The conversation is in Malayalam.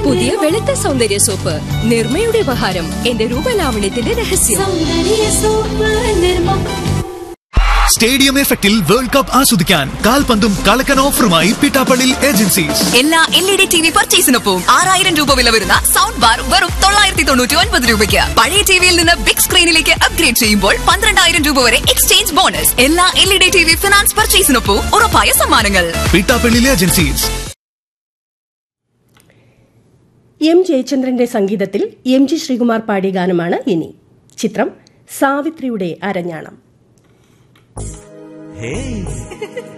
പുതിയ വെളുത്ത സൗന്ദര്യ സോപ്പ് നിർമ്മയുടെ ഉപഹാരം എന്റെ രൂപലാവണ്യത്തിന്റെ രഹസ്യം സൗന്ദര്യ സോപ്പ് നിർമ്മ സ്റ്റേഡിയം എഫക്റ്റിൽ വേൾഡ് കപ്പ് ആസ്വദിക്കാൻ കാൽപന്തും കളക്കൻ ഓഫറുമായി പിട്ടാപ്പള്ളി ഏജൻസീസ് എല്ലാ L E D T V പർച്ചേസിനൊപ്പം ആറായിരം രൂപ വില വരുന്ന സൗണ്ട് ബാർ വെറും തൊള്ളായിരത്തി തൊണ്ണൂറ്റി ഒൻപത് രൂപയ്ക്ക് പഴയ ടിവിയിൽ നിന്ന് ബിഗ് സ്ക്രീനിലേക്ക് അപ്ഗ്രേഡ് ചെയ്യുമ്പോൾ പന്ത്രണ്ടായിരം രൂപ വരെ എക്സ്ചേഞ്ച് ബോണസ് എല്ലാ L E D T V finance പർച്ചേസിനൊപ്പം ഉറപ്പായ സമ്മാനങ്ങൾ പിട്ടാപ്പള്ളി ഏജൻസീസ് എം ജയചന്ദ്രന്റെ സംഗീതത്തിൽ എം ജി ശ്രീകുമാർ പാടിയ ഗാനമാണ് ഇനി ചിത്രം സാവിത്രിയുടെ അരഞ്ഞാണം Hey,